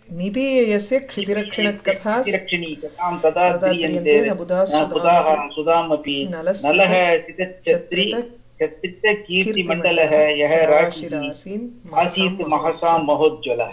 நிபீயस्य क्षितिरक्षिणकथा रक्षिणी कथां तदा तदा क्रियन्ते क्रियन्ते न बुधा न बुधाः सुधामपि नलस्य नलः चितच्छत्री चत्रित कीर्तिमण्डलः यः राशिः ராசிராசீன் आसीत् महसां महोज्ज्वलः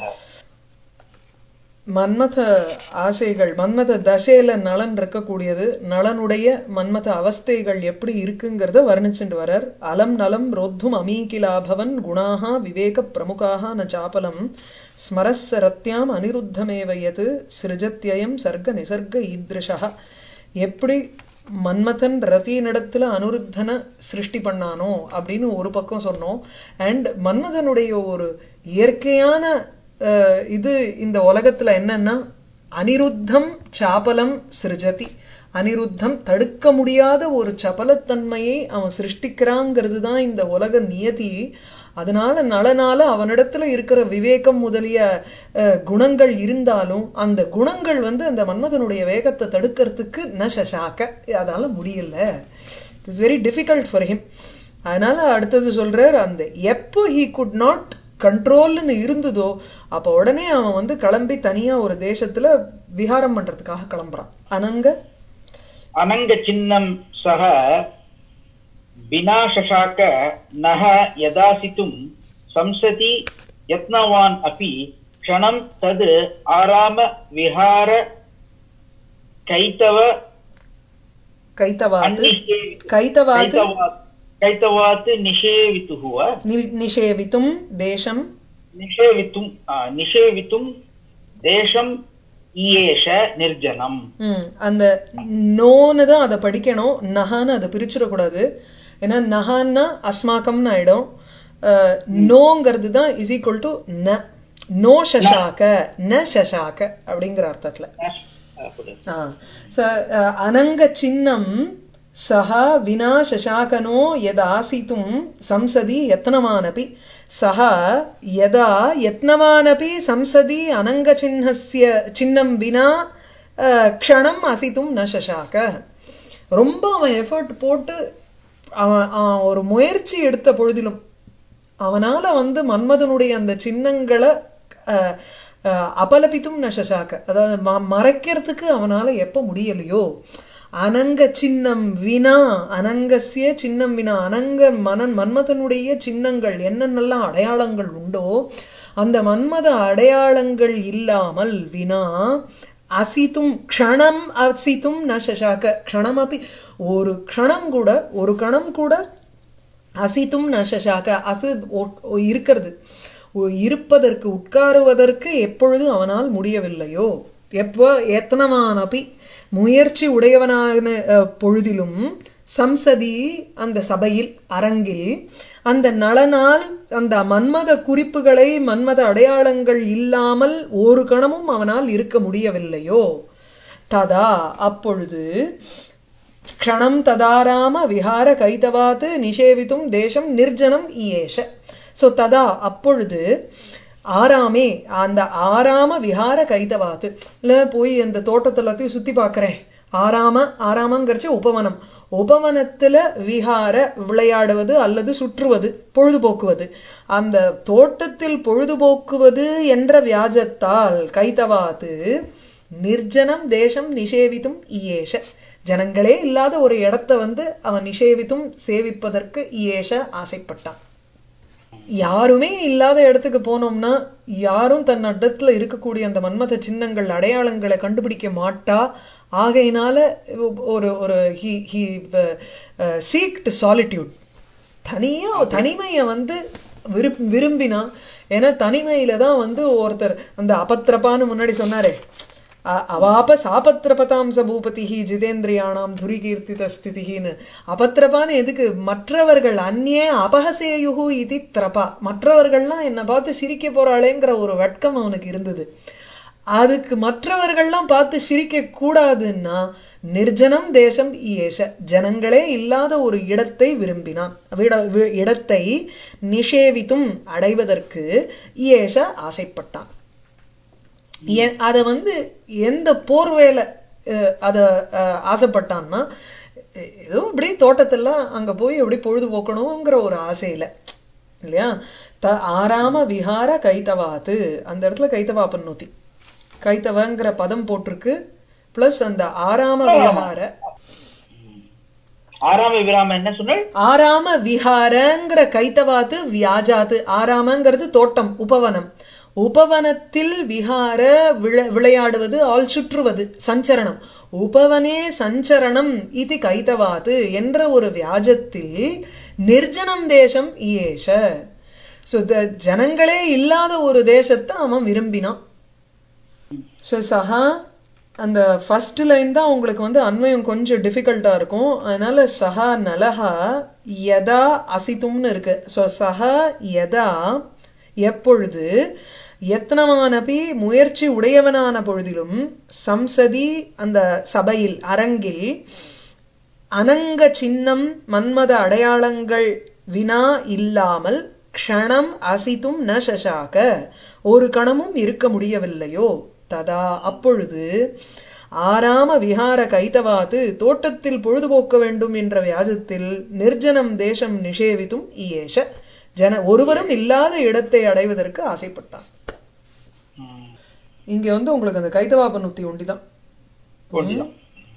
மன்மத ஆசைகள் மன்மத தசையில நலன் இருக்கக்கூடியது நலனுடைய மன்மத அவஸ்தைகள் எப்படி இருக்குங்கிறத வர்ணிச்சுட்டு வரார் அலம் நலம் ரோத்தும் அமீகிலாபவன் குணாக விவேக பிரமுகாக ந சாபலம் ஸ்மரஸ்ஸ ரத்யாம் அனிருத்தமேவயது சிருஜத்யயம் சர்க்க நிசர்க ஈத்ருஷா எப்படி மன்மதன் ரத்தியினிடத்துல அனுருத்தனை சிருஷ்டி பண்ணானோ அப்படின்னு ஒரு பக்கம் சொன்னோம் அண்ட் மன்மதனுடைய ஒரு இயற்கையான அஹ், இது இந்த உலகத்துல என்னன்னா அனிருத்தம் சாபலம் சிருஜதி அனிருத்தம் தடுக்க முடியாத ஒரு சபலத்தன்மையை அவன் சிருஷ்டிக்கிறாங்கிறது தான் இந்த உலக நியதி அதனால நலனால அவனிடத்துல இருக்கிற விவேகம் முதலிய அஹ், குணங்கள் இருந்தாலும் அந்த குணங்கள் வந்து அந்த மன்மதனுடைய வேகத்தை தடுக்கிறதுக்கு ந சசாக்க அதால முடியல it's very difficult for him அதனால அடுத்தது சொல்றார் அந்த எப்போ ஹீ குட் நாட் கண்ட்ரோல்னு இருந்ததோ அப்ப உடனே அவன் வந்து கிளம்பி தனியா ஒரு தேசத்துல விஹாரம் பண்றதுக்காக கிளம்புறான் அனங்க अनङ्गचिह्नं सः विनाशशाक नः यदासितुं संसति यत्नवान् अपि क्षणं तद् आराम विहार कैतव கைத்தவாத்து अन्निषेवितुः கைத்தவாத்து कैतवात् कैतवात् निषेवितुः वा நி- நிஷேவித்தும் தேசம் निषेवितुं आ, निषेवितुं देशम् ईयेष निर्जनम् ம், அந்த நோன்னு தான் அதை படிக்கணும் நகான்னு அதை பிரிச்சிடக்கூடாது ஏன்னா நகான்னா அஸ்மாக்கம்னு ஆயிடும் அஹ், நோங்கிறது தான் இஸ் ஈக்குவல் டு ந நோ சசாக்க ந சசாக்க அப்படிங்கிற அர்த்தத்துல ஆ. ச அஹ், அனங்க சின்னம் சஹ வினா சசாகனோ யதாசித்தும் சம்சதி யத்னமானபி சஹ யதா யத்னமானபி சம்சதி அனங்க சின்னஸ்ய சின்னம் வினா அஹ், க்ஷணம் அசித்தும் ந சசாக ரொம்ப அவன் எஃபர்ட் போட்டு அவன் அவன் ஒரு முயற்சி எடுத்த பொழுதிலும் அவனால வந்து மன்மதனுடைய அந்த சின்னங்களை அஹ், அஹ், அபலபித்தும் நசசாக்க அதாவது ம- மறைக்கிறதுக்கு அவனால எப்ப முடியலையோ அனங்க சின்னம் வினா அனங்கசிய சின்னம் வினா அனங்க மனன் மன்மதனுடைய சின்னங்கள் என்னென்னலாம் அடையாளங்கள் உண்டோ அந்த மன்மத அடையாளங்கள் இல்லாமல் வினா அசித்தும் க்ஷணம் அசித்தும் ந சசாக்க க்ஷணம் அப்படி ஒரு க்ஷணம் கூட ஒரு கணம் கூட அசித்தும் நசசாக அசு ஒ- ஒ- இருக்கிறது ஒ- இருப்பதற்கு உட்காருவதற்கு எப்பொழுதும் அவனால் முடியவில்லையோ எப்போ எத்தனமானபி முயற்சி உடையவனான அஹ், பொழுதிலும் சம்சதி அந்த சபையில் அரங்கில் அந்த நலனால் அந்த மன்மத குறிப்புகளை மன்மத அடையாளங்கள் இல்லாமல் ஒரு கணமும் அவனால் இருக்க முடியவில்லையோ ததா அப்பொழுது க்ஷணம் ததாராம விஹார கைதவாத்து நிஷேவித்தும் தேசம் நிர்ஜனம் இயேஷ சோ ததா அப்பொழுது ஆறாமே அந்த ஆறாம விஹார கைதவாத்து இல்ல போய் அந்த தோட்டத்தை எல்லாத்தையும் சுத்தி பார்க்கறேன் ஆறாம ஆறாமங்கிறச்சு உபவனம் உபவனத்துல விஹார விளையாடுவது அல்லது சுற்றுவது பொழுதுபோக்குவது அந்த தோட்டத்தில் பொழுதுபோக்குவது என்ற வியாஜத்தால் கைதவாத்து நிர்ஜனம் தேசம் நிஷேவித்தும் இயேஷ ஜனங்களே இல்லாத ஒரு இடத்தை வந்து அவன் நிஷேவித்தும் சேவிப்பதற்கு இயேஷ ஆசைப்பட்டான் யாருமே இல்லாத இடத்துக்கு போனோம்னா யாரும் தன் இடத்துல இருக்கக்கூடிய அந்த மன்மத சின்னங்கள் அடையாளங்களை கண்டுபிடிக்க மாட்டா ஆகையினால ஒரு ஒரு ஹி ஹி சீக்ட் சாலிட்யூட் தனியா தனிமையை வந்து விருப் விரும்பினா ஏன்னா தனிமையில தான் வந்து ஒருத்தர் அந்த அபத்திரப்பான்னு முன்னாடி சொன்னாரே அ- அவாப சாபத்திரபதாம்ச பூபதிஹி ஜிதேந்திரியானாம் துரிகீர்த்தித ஸ்திதின்னு அபத்திரபான்னு எதுக்கு மற்றவர்கள் அந்நே அபகசேயுகு இது திரபா மற்றவர்கள்லாம் என்னை பார்த்து சிரிக்க போறாளேங்கிற ஒரு வெட்கம் அவனுக்கு இருந்தது அதுக்கு மற்றவர்கள்லாம் பார்த்து சிரிக்க கூடாதுன்னா நிர்ஜனம் தேசம் இயேஷ ஜனங்களே இல்லாத ஒரு இடத்தை விரும்பினான் விட- வி- இடத்தை நிஷேவித்தும் அடைவதற்கு இயேஷ ஆசைப்பட்டான் எ- அத வந்து எந்த போர்வேல அஹ், அத அஹ், ஆசைப்பட்டான்னா எ- ஏதோ இப்படி தோட்டத்தெல்லாம் அங்க போய் எப்படி பொழுதுபோக்கணுங்கிற ஒரு ஆசையில இல்லையா த ஆராம விஹார கைத்தவாத்து அந்த இடத்துல கைத்தவா பன்னூத்தி கைத்தவங்கிற பதம் போட்டிருக்கு பிளஸ் அந்த ஆராம விஹார ஆறாம விராம என்ன சொன்னால் ஆராம விஹாரங்கிற கைத்தவாத்து வியாஜாத்து ஆராமங்கிறது தோட்டம் உபவனம் உபவனத்தில் விஹார விள- விளையாடுவது ஆல் சுற்றுவது சஞ்சரணம் உபவனே சஞ்சரணம் இது கைத்தவாத்து என்ற ஒரு வியாஜத்தில் நிர்ஜனம் தேசம் இயேஷ ஸோ ஜனங்களே இல்லாத ஒரு தேசத்தை அவன் விரும்பினான் ஸோ சஹா அந்த ஃபர்ஸ்ட் லைன் தான் உங்களுக்கு வந்து அன்வயம் கொஞ்சம் டிஃபிகல்ட்டா இருக்கும் அதனால சஹா நலஹா யதா அசித்தும்னு இருக்கு ஸோ சஹா யதா எப்பொழுது எத்தனமானபி முயற்சி உடையவனான பொழுதிலும் சம்சதி அந்த சபையில் அரங்கில் அனங்க சின்னம் மன்மத அடையாளங்கள் வினா இல்லாமல் க்ஷணம் அசித்தும் ந சசாக ஒரு கணமும் இருக்க முடியவில்லையோ ததா அப்பொழுது ஆராம விஹார கைதவாத்து தோட்டத்தில் பொழுதுபோக்க வேண்டும் என்ற வியாஜத்தில் நிர்ஜனம் தேசம் நிஷேவித்தும் இயேஷ ஜன ஒருவரும் இல்லாத இடத்தை அடைவதற்கு ஆசைப்பட்டான் ம், இங்க வந்து உங்களுக்கு அந்த கைதவாப நுத்தி ஒண்டிதான் புரிஞ்சுதான்.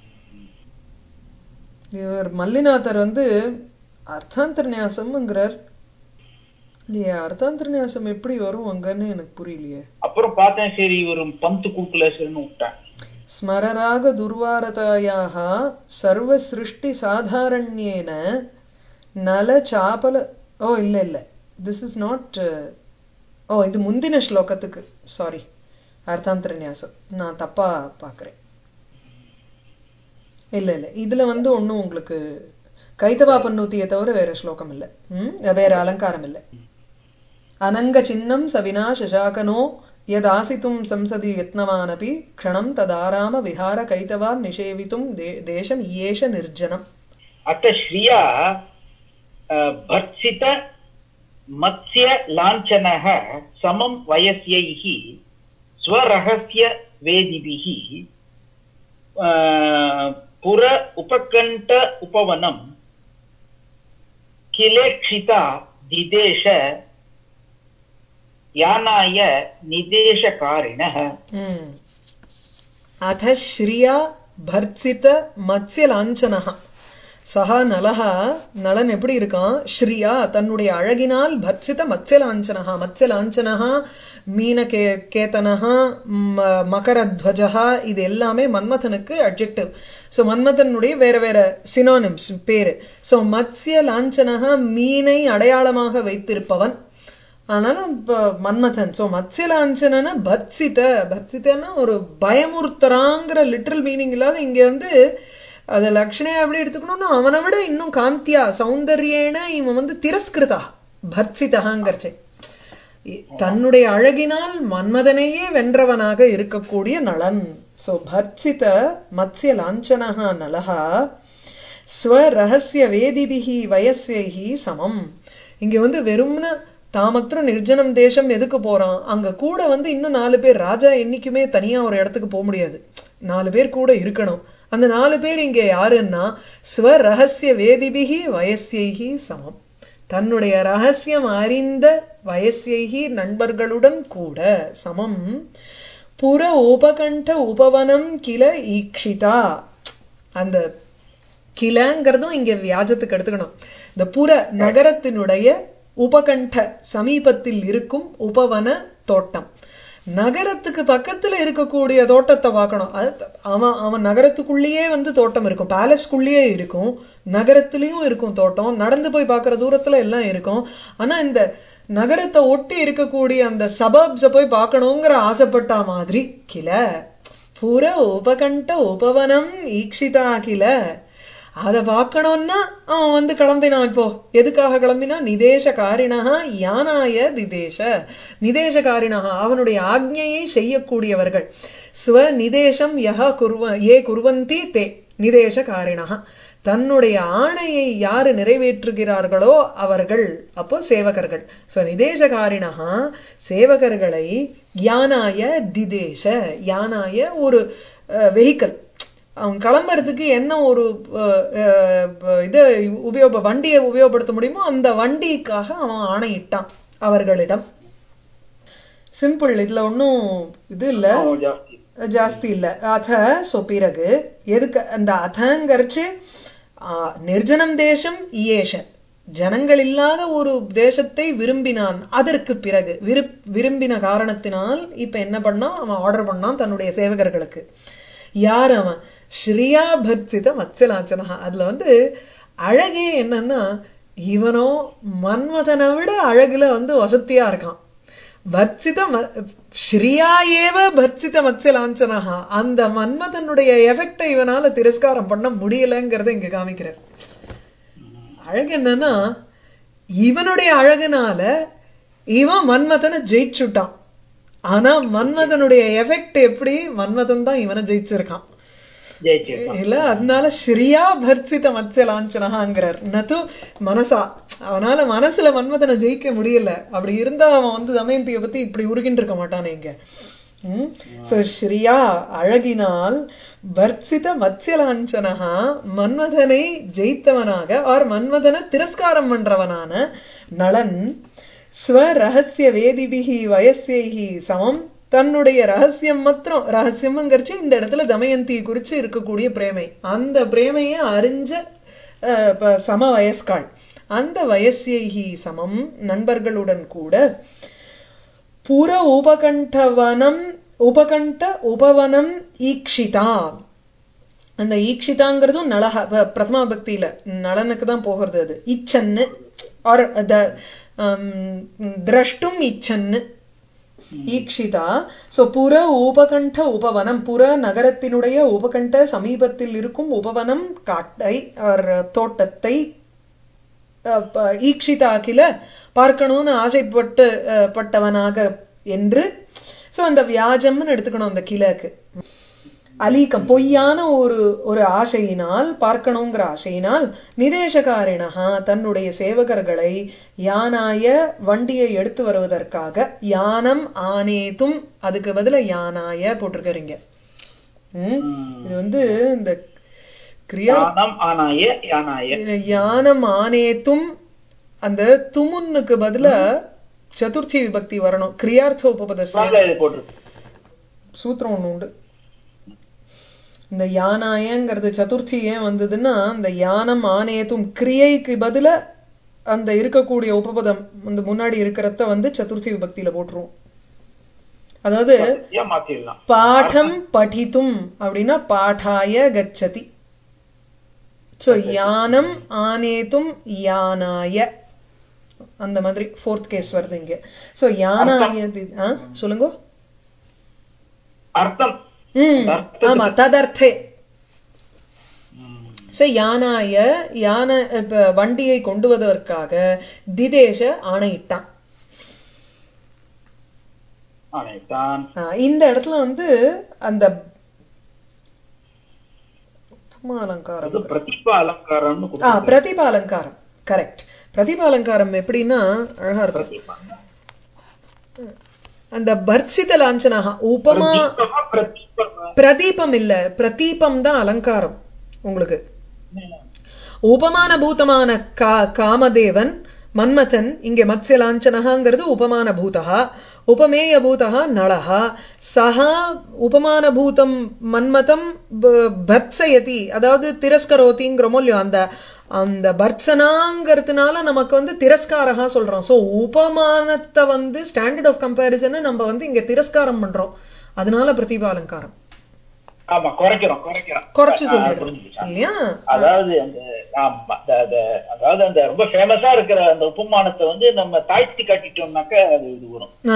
இவர் மல்லிநாதர் வந்து அர்த்தாந்தர்நியாசம்ங்கிறார் இல்லையே அர்த்தாந்தர்நியாசம் எப்படி வரும் அங்கன்னு எனக்கு புரியலையே அப்புறம் பார்த்தேன் சரி இவர் பந்து கூட்டுல சரின்னு விட்டேன் ஸ்மரராக துர்வாரதாயாக சர்வ சிருஷ்டி சாதாரண்யேன நல சாபல ஓ இல்ல இல்ல திஸ் இஸ் நாட் ஓ இது முந்தின ஸ்லோகத்துக்கு சாரி அர்த்தாந்தரநியாசம் நான் தப்பா பார்க்கறேன் இல்ல இல்ல இதுல வந்து ஒண்ணும் உங்களுக்கு கைத்தவா பன்னூத்தியை தவிர வேற ஸ்லோகம் இல்ல ம் வேற அலங்காரம் இல்ல அனங்க சின்னம் சவினா சசாகனோ यदासितुं संसदि यत्नवानपि क्षणं तदाराम विहार कैतवान् निषेवितुं दे देशम् इयेष निर्जनम् अथ श्रिया अ, भर्त्सित मत्स्य लाञ्छनः समं वयस्यैः स्वरहस्य वेदिभिः अ, पुर उपकण्ठ उपवनं किलेक्षिता दिदेश यानाय निदेशकारिणः ம். अथ श्रिया भर्त्सित मत्स्यலாஞ்சனः சஹா நலஹா நலன் எப்படி இருக்கான் ஸ்ரீயா தன்னுடைய அழகினால் பர்சித மத்ஸ்யலாஞ்சனஹா மத்ஸ்யலாஞ்சனஹா மீன கே கேத்தனஹா ம- மகரத்வஜஹா இது எல்லாமே மன்மதனுக்கு அட்ஜெக்டிவ் ஸோ மன்மதனுடைய வேற வேற சினானிம்ஸ் பேரு ஸோ மத்ஸ்ய லாஞ்சனஹா மீனை அடையாளமாக வைத்திருப்பவன் அதனால இப்ப மன்மதன் ஸோ மத்ஸ்யலாஞ்சன பத்சித பத்சிதன்னா ஒரு பயமுறுத்தராங்கிற லிட்ரல் மீனிங் இல்லாத இங்க வந்து அது லக்ஷணையா எப்படி எடுத்துக்கணும்னா அவனை விட இன்னும் காந்தியா சௌந்தர்யேன இவன் வந்து திரஸ்கிருதா பர்சிதகாங்கிறச்சே தன்னுடைய அழகினால் மன்மதனையே வென்றவனாக இருக்கக்கூடிய நளன் சோ பர்சித மத்ஸ்ய லாஞ்சனஹா நலஹா ஸ்வரகசிய வேதிபிகி வயஸ்யைஹி சமம் இங்க வந்து வெறும்ன தாமத்திரம் நிர்ஜனம் தேசம் எதுக்கு போறான் அங்க கூட வந்து இன்னும் நாலு பேர் ராஜா என்னைக்குமே தனியா ஒரு இடத்துக்கு போக முடியாது நாலு பேர் கூட இருக்கணும் அந்த நாலு பேர் இங்க யாருன்னா ஸ்வரகசிய வேதிபிகி வயஸ்யைஹி சமம் தன்னுடைய ரகசியம் அறிந்த வயஸ்யைஹி நண்பர்களுடன் கூட சமம் புற உபகண்ட உபவனம் கில ஈக்ஷிதா அந்த கிலங்கிறதும் இங்க வியாஜத்துக்கு எடுத்துக்கணும் இந்த புற நகரத்தினுடைய உபகண்ட சமீபத்தில் இருக்கும் உபவன தோட்டம் நகரத்துக்கு பக்கத்துல இருக்கக்கூடிய தோட்டத்தை பார்க்கணும் அது அவன் அவன் நகரத்துக்குள்ளேயே வந்து தோட்டம் இருக்கும் பேலஸ்க்குள்ளேயே இருக்கும் நகரத்திலயும் இருக்கும் தோட்டம் நடந்து போய் பார்க்குற தூரத்துல எல்லாம் இருக்கும் ஆனா இந்த நகரத்தை ஒட்டி இருக்கக்கூடிய அந்த சபப்ஸ போய் பார்க்கணுங்கிற ஆசைப்பட்ட மாதிரி கில புற உபகண்ட உபவனம் ஈக்ஷிதா கில அதை பார்க்கணும்னா அவன் வந்து கிளம்பினான் இப்போ எதுக்காக கிளம்பினா நிதேசகாரிணா யானாய திதேச நிதேசகாரிணா அவனுடைய ஆக்ஞையை செய்யக்கூடியவர்கள் ஸ்வ நிதேசம் யஹ குர்வ ஏ குர்வந்தி தே நிதேசகாரிணா தன்னுடைய ஆணையை யாரு நிறைவேற்றுகிறார்களோ அவர்கள் அப்போ சேவகர்கள் ஸோ நிதேசகாரிணா சேவகர்களை யானாய திதேச யானாய ஒரு வெஹிக்கல் அவன் கிளம்புறதுக்கு என்ன ஒரு அஹ், அஹ், இது உபயோக வண்டியை உபயோகப்படுத்த முடியுமோ அந்த வண்டிக்காக அவன் ஆணையிட்டான் அவர்களிடம் சிம்பிள் இதுல ஒன்றும் இது இல்ல ஓ, ஜாஸ்தி ஜாஸ்தி இல்ல அத சோ பிறகு எதுக்கு அந்த அதங்கரிச்சு நிர்ஜனம் தேசம் இயேஷ ஜனங்கள் இல்லாத ஒரு தேசத்தை விரும்பினான் அதற்கு பிறகு விரு விரும்பின காரணத்தினால் இப்ப என்ன பண்ணான் அவன் ஆர்டர் பண்ணான் தன்னுடைய சேவகர்களுக்கு யார் அவன் ஸ்ரீயா பர்சித மத்சலாச்சனா அதுல வந்து அழகே என்னன்னா இவனோ மன்மதனை விட அழகுல வந்து வசத்தியா இருக்கான் பர்சித ம- ஸ்ரீயா ஏவ பர்சித மத்சலாஞ்சனஹா அந்த மன்மதனுடைய எஃபெக்டை இவனால திரஸ்காரம் பண்ண முடியலங்கிறத இங்க காமிக்கிறார் அழகு என்னன்னா இவனுடைய அழகுனால இவன் மன்மதனை ஜெயிச்சுட்டான் ஆனா மன்மதனுடைய எஃபெக்ட் எப்படி மன்மதன் தான் இவனை ஜெயிச்சிருக்கான் ஜெயிச்சிருக்கான் இல்ல அதனால ஸ்ரீயா பர்சித மத்சலாஞ்சனஹாங்கிறார் நது மனசா அவனால மனசுல மன்மதனை ஜெயிக்க முடியல அப்படி இருந்தா அவன் வந்து தமயந்திய பத்தி இப்படி உருகின்னு இருக்க மாட்டானே இங்க சோ ஸ்ரீயா அழகினால் வர்சித மத்சலாஞ்சனஹா மன்மதனை ஜெயித்தவனாக ஆர் மன்மதனை திரஸ்காரம் பண்றவனான நளன் ஸ்வ ரகசிய வேதிபிகி வயசியைகி சமம் தன்னுடைய ரகசியம் மாத்திரம் ரகசியம்ங்கிறச்சு இந்த இடத்துல தமயந்தி குறிச்சு இருக்கக்கூடிய பிரேமை அந்த பிரேமையை அறிஞ்ச அஹ், ப- சம வயஸ்காள் அந்த வயசியைகி சமம் நண்பர்களுடன் கூட புற உபகண்டவனம் உபகண்ட உபவனம் ஈக்ஷிதா அந்த ஈக்ஷிதாங்கிறதும் நலஹ ப- பிரதமா பக்தியில நலனுக்கு தான் போகிறது அது இச்சன்னு ஆர் த திரஷ்டும் இச்சன்னு ஈக்ஷிதா சோ புற உபகண்ட உபவனம் புற நகரத்தினுடைய உபகண்ட சமீபத்தில் இருக்கும் உபவனம் காட்டை or தோட்டத்தை அஹ், ப- ஈக்ஷிதா அகில பார்க்கணும்னு ஆசைப்பட்டு அஹ், பட்டவனாக என்று சோ அந்த வியாஜம்னு எடுத்துக்கணும் அந்த கிழக்கு அலீக்கம் பொய்யான ஒரு ஒரு ஆசையினால் பார்க்கணுங்கிற ஆசையினால் நிதேசகாரிணா தன்னுடைய சேவகர்களை யானாய வண்டியை எடுத்து வருவதற்காக யானம் ஆனேதும் அதுக்கு பதிலா யானாய போட்டிருக்கிறீங்க ம்? இது வந்து இந்த கிரியா யானம் ஆனாய யானாய இதுல யானம் ஆனேத்தும் அந்த துமுன்னுக்கு பதிலா சதுர்த்தி விபக்தி வரணும் கிரியார்த்த உபபதஸ்ய வாங்க இது போட்டிருக்கு சூத்திரம் ஒண்ணு உண்டு இந்த யானாயங்கிறது சதுர்த்தி ஏன் வந்ததுன்னா இந்த யானம் ஆனேத்தும் கிரியைக்கு பதிலா அந்த இருக்கக்கூடிய உபபதம் அந்த முன்னாடி இருக்கிறத வந்து சதுர்த்தி விபக்தியில போட்டுருவோம் அதாவது ஏன் மாத்திடலாம் பாடம் படித்தும் அப்படின்னா பாடாய கச்சதி சோ யானம் ஆனேத்தும் யானாய அந்த மாதிரி ஃபோர்த் கேஸ் வருது இங்க சோ யானாய தி- ஆ, சொல்லுங்க அர்த்தம் ம் ஆமா ததர்த்தே ம். சோ யானாய யான இப்ப வண்டியை கொண்டு வருவதற்காக திதேஷ ஆணையிட்டான் ஆனைத்தான் ஆ, இந்த இடத்துல வந்து அந்த உபமா அலங்காரம் அது பிரதிப அலங்காரம்னு ஆ கொடுத்திருக்காரு. பிரதிபா அலங்காரம் கரெக்ட் பிரதிபா அலங்காரம் எப்படின்னா அழகா இருக்கும் பிரதிபா. அந்த பர்சித லாஞ்சனஹா உபமா பிரதீபமா, பிரதீபமா? பிரதீபம் இல்ல பிரதீபம் தான் அலங்காரம் உங்களுக்கு உபமான பூதமான கா காமதேவன் மன்மதன் இங்கே மத்ஸ்ய லாஞ்சனகாங்கிறது உபமான பூதா உபமேய பூதா நளஹா சஹா உபமான பூதம் மன்மதம் ப- பர்த்சயதி அதாவது திரஸ்கரோதிங்கிறோமோ இல்லையோ அந்த அந்த பர்த்சனாங்கிறதுனால நமக்கு வந்து திரஸ்காரகா சொல்றோம் சோ உபமானத்தை வந்து ஸ்டாண்டர்ட் ஆஃப் கம்பேரிசனை நம்ம வந்து இங்க திரஸ்காரம் பண்றோம் அதனால பிரதிபா அலங்காரம் ஆமா குறைக்கிறோம் குறைக்கிறோம் குறைச்சு ஆ, சொல்லிடுறோம் புரிஞ்சுச்சு. இல்லையா அதாவது அந்த ஆமா, அந்த- அந்த- அதாவது அந்த ரொம்ப ஃபேமஸா இருக்கிற அந்த உபமானத்தை வந்து நம்ம தாழ்த்தி காட்டிட்டோம்னாக்க அது இது வரும் ஆ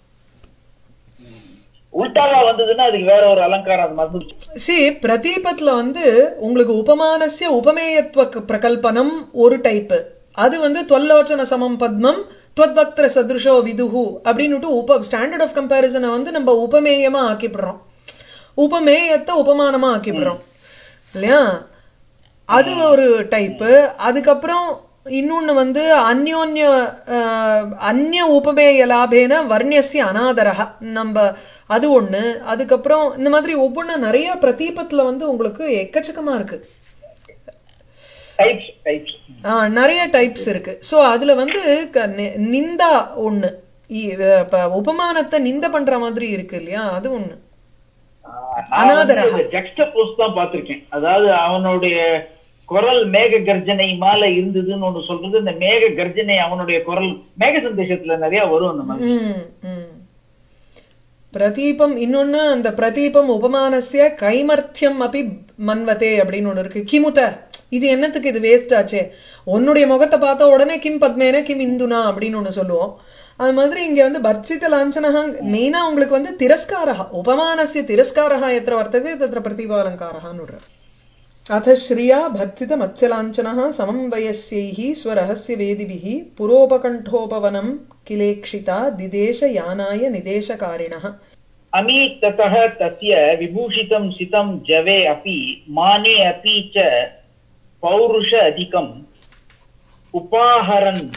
உல்டாவா வந்ததுன்னா அதுக்கு வேற ஒரு அலங்காரம் அது மறந்துடுச்சு சி பிரதீபத்துல வந்து உங்களுக்கு உபமானசிய உபமேயத்துவ க- பிரகல்பனம் ஒரு டைப் அது வந்து தொல்லோச்சன சமம் பத்மம் துவத்வக்திர சதுருஷோ விதுஹு அப்படின்னுட்டு உப ஸ்டாண்டர்ட் ஆஃப் கம்பேரிசனை வந்து நம்ம உபமேயமா ஆக்கிப்படுறோம் உபமேயத்தை உபமானமா ஆக்கிப்படுறோம் இல்லையா அது ஒரு டைப்பு அதுக்கப்புறம் இன்னொன்னு வந்து அந்யோன்ய அஹ், அந்நிய உபமேய லாபேன வர்ணியசிய அனாதரக நம்ம அது ஒண்ணு அதுக்கப்புறம் இந்த மாதிரி ஒவ்வொன்றும் நிறைய பிரதீபத்துல வந்து உங்களுக்கு எக்கச்சக்கமா இருக்கு டைப்ஸ் டைப்ஸ் ஆ, நிறைய டைப்ஸ் இருக்கு சோ அதுல வந்து க- நி- நிந்தா ஒண்ணு இ- இப்ப உபமானத்தை நிந்த பண்ற மாதிரி இருக்கு இல்லையா அது ஒண்ணு அனாதரா ஜெக்ஸ்டபோஸ் தான் பார்த்திருக்கேன் அதாவது அவனுடைய குரல் மேக கர்ஜனை மேல இருந்ததுன்னு ஒண்ணு சொல்றது இந்த மேக கர்ஜனை அவனுடைய குரல் மேக சந்தேஷத்துல நிறைய வரும் அந்த மாதிரி ம், ம். பிரதீபம் இன்னொன்னு அந்த பிரதீபம் உபமானசிய கைமர்த்தியம் அபி மன்வதே அப்படின்னு ஒண்ணு இருக்கு கிமுத இது என்னத்துக்கு இது வேஸ்ட் ஆச்சே உன்னுடைய முகத்தை பார்த்த உடனே கிம் பத்மேன கிம் இந்துனா அப்படின்னு ஒண்ணு சொல்லுவோம் அது மாதிரி இங்க வந்து பர்சித லாஞ்சனஹா மெயினா உங்களுக்கு வந்து திரஸ்காரஹா உபமானசிய திரஸ்காரஹா எத்திர வர்த்ததே தத்திர பிரதீபாலங்காரஹான்னு விடுற अथ श्रिया भर्त्सितमत्स्यलाञ्छनः समन्वयस्यैः स्वरहस्यवेदिभिः पुरोपकण्ठोपवनं किलेक्षिता दिदेश यानाय निदेशकारिणः अमी ततः तस्य विभूषितं सितं जवे अपि माने अपि च पौरुष अधिकम् उपाहरन्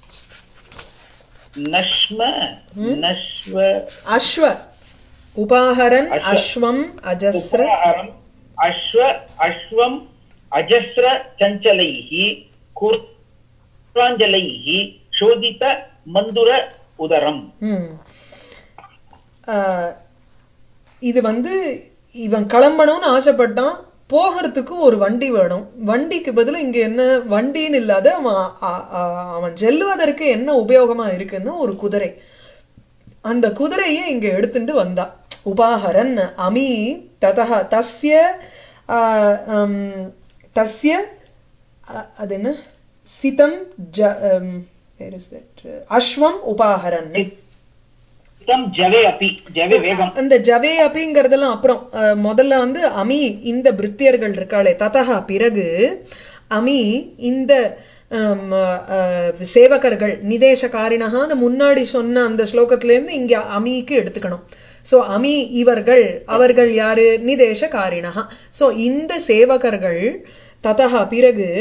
नश्म नश्व अश्व उपाहरन् अश्व. अश्वम् अजस्र उपाहरम् अश्व अश्वम् अजस्र चञ्चलैः कुर्वाञ्जलैः शोधित मन्दुर उदरम् ம். ஆஹ், இது வந்து இவன் கிளம்பணும்னு ஆசைப்பட்டான் போகிறதுக்கு ஒரு வண்டி வேணும் வண்டிக்கு பதிலா இங்க என்ன வண்டின்னு இல்லாத அவன் அ- அ- அவன் செல்லுவதற்கு என்ன உபயோகமா இருக்குன்னு ஒரு குதிரை அந்த குதிரையை இங்க எடுத்துட்டு வந்தா உபாஹரன் அமி ததஹ தஸ்ய ஆஹ், ஹம், தஸ்ய அ- அது என்ன சிதம் ஜ ஹம், where is that? அஸ்வம் உபாஹரன் तं जवे अपि जवे वेगम् அந்த ஜவே அப்படிங்கறதெல்லாம் அப்புறம் அஹ், முதல்ல வந்து அமி இந்த பிரித்தியர்கள் இருக்காளே ததஹா பிறகு அமி இந்த ஹம், அஹ், சேவகர்கள் நிதேசகாரினகான்னு முன்னாடி சொன்ன அந்த ஸ்லோகத்துல இருந்து இங்க அமிக்கு எடுத்துக்கணும் சோ அமி இவர்கள் அவர்கள் யாரு நிதேசகாரினகா சோ இந்த சேவகர்கள் ததஹா பிறகு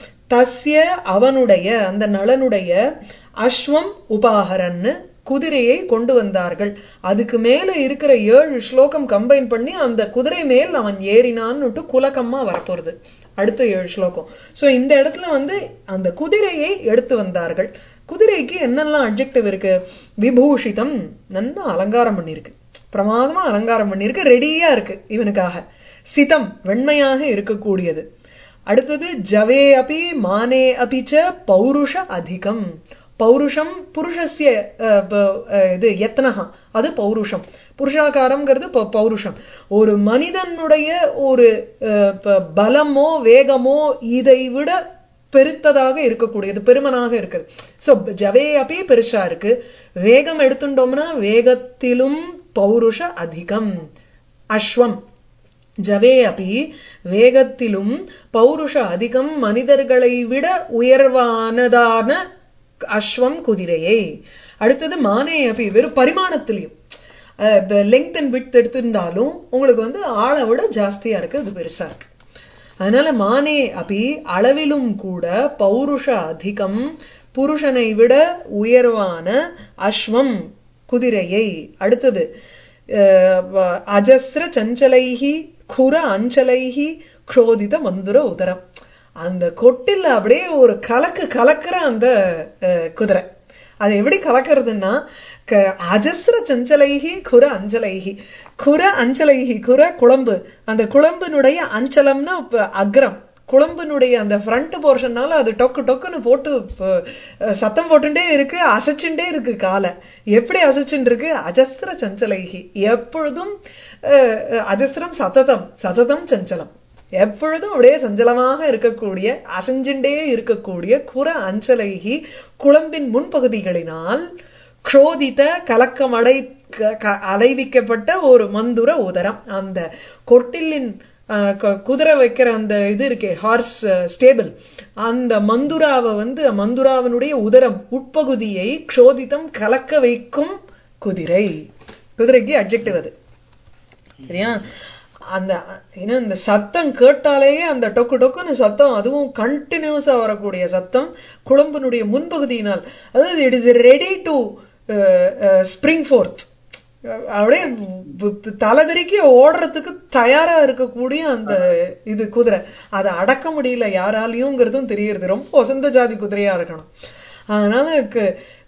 தஸ்ய அவனுடைய அந்த நளனுடைய அஸ்வம் உபாகரன்னு குதிரையை கொண்டு வந்தார்கள் அதுக்கு மேல இருக்கிற ஏழு ஸ்லோகம் கம்பைன் பண்ணி அந்த குதிரை மேல் அவன் ஏறினான்னுட்டு குலக்கம்மா வரப்போறது அடுத்த ஏழு ஸ்லோகம் சோ இந்த இடத்துல வந்து அந்த குதிரையை எடுத்து வந்தார்கள் குதிரைக்கு என்னெல்லாம் அட்ஜெக்டிவ் இருக்கு விபூஷிதம் நல்லா அலங்காரம் பண்ணிருக்கு பிரமாதமா அலங்காரம் பண்ணிருக்கு ரெடியா இருக்கு இவனுக்காக சிதம் வெண்மையாக இருக்கக்கூடியது அடுத்தது ஜவே அபி மானே அபி ச பௌருஷ அதிகம் பௌருஷம் புருஷஸ்ய அஹ், ப- அஹ், இது யத்னஹா அது பௌருஷம் புருஷாகாரம்ங்கிறது ப- பௌருஷம் ஒரு மனிதனுடைய ஒரு அஹ், ப- பலமோ வேகமோ இதை விட பெருத்ததாக இருக்கக்கூடியது பெருமனாக இருக்குது சோ ஜவே அப்பி பெருசா இருக்கு வேகம் எடுத்துட்டோம்னா வேகத்திலும் பௌருஷ அதிகம் அஸ்வம் ஜவே அப்பி வேகத்திலும் பௌருஷ அதிகம் மனிதர்களை விட உயர்வானதான அஸ்வம் குதிரையை அடுத்தது மானே அப்பி வெறும் பரிமாணத்திலையும் லெங்த் அண்ட் விட் எடுத்திருந்தாலும் உங்களுக்கு வந்து ஆளை விட ஜாஸ்தியா இருக்கு அது பெருசா இருக்கு அதனால மானே அபி அளவிலும் கூட பௌருஷ அதிகம் புருஷனை விட உயர்வான அஸ்வம் குதிரையை அடுத்தது அஹ், வ- அஜஸ்ர சஞ்சலைஹி குர அஞ்சலைஹி க்ஷோதித மந்துர உதரம் அந்த கொட்டில் அப்படியே ஒரு கலக்கு கலக்கிற அந்த அஹ், குதிரை அது எப்படி கலக்கிறதுன்னா க- அஜஸ்ர சஞ்சலைகி குர அஞ்சலைகி குர அஞ்சலைகி குர குழம்பு அந்த குழம்பினுடைய அஞ்சலம்னா இப்ப அக்ரம் குழம்பினுடைய அந்த ஃப்ரண்ட் போர்ஷன்னால அது டொக்கு டொக்குன்னு போட்டு இப்ப, அஹ், சத்தம் போட்டுட்டே இருக்கு அசைச்சுட்டே இருக்கு காலை எப்படி அசைச்சுட்டு இருக்கு அஜஸ்ர சஞ்சலைகி எப்பொழுதும் அஹ், அஹ், அஜஸ்ரம் சததம் சததம் சஞ்சலம் எப்பொழுதும் அப்படியே சஞ்சலமாக இருக்கக்கூடிய அசைஞ்சுண்டே இருக்கக்கூடிய குர அஞ்சலைகி குழம்பின் முன்பகுதிகளினால் க்ஷோதித்த கலக்கமடை க- க- அலைவிக்கப்பட்ட ஒரு மந்துர உதரம் அந்த கொட்டிலின் அஹ், க- குதிரை வைக்கிற அந்த இது இருக்கே ஹார்ஸ் ஸ்டேபிள் அந்த மந்துராவை வந்து மந்துராவினுடைய உதரம் உட்பகுதியை க்ஷோதித்தம் கலக்க வைக்கும் குதிரை குதிரைக்கு அட்ஜெக்டிவ் அது சரியா அந்த ஏன்னா இந்த சத்தம் கேட்டாலேயே அந்த டொக்கு டொக்குன்னு சத்தம் அதுவும் கண்டினியூஸா வரக்கூடிய சத்தம் குழம்பினுடைய முன்பகுதியினால் அதாவது it is ready to spring forth அப்படியே ப- ப- தலைதெறிக்கி ஓடுறதுக்கு தயாரா இருக்கக்கூடிய அந்த இது குதிரை அதை அடக்க முடியல யாராலையும்ங்கிறதும் தெரியுது ரொம்ப வசந்த ஜாதி குதிரையா இருக்கணும் அதனால கு-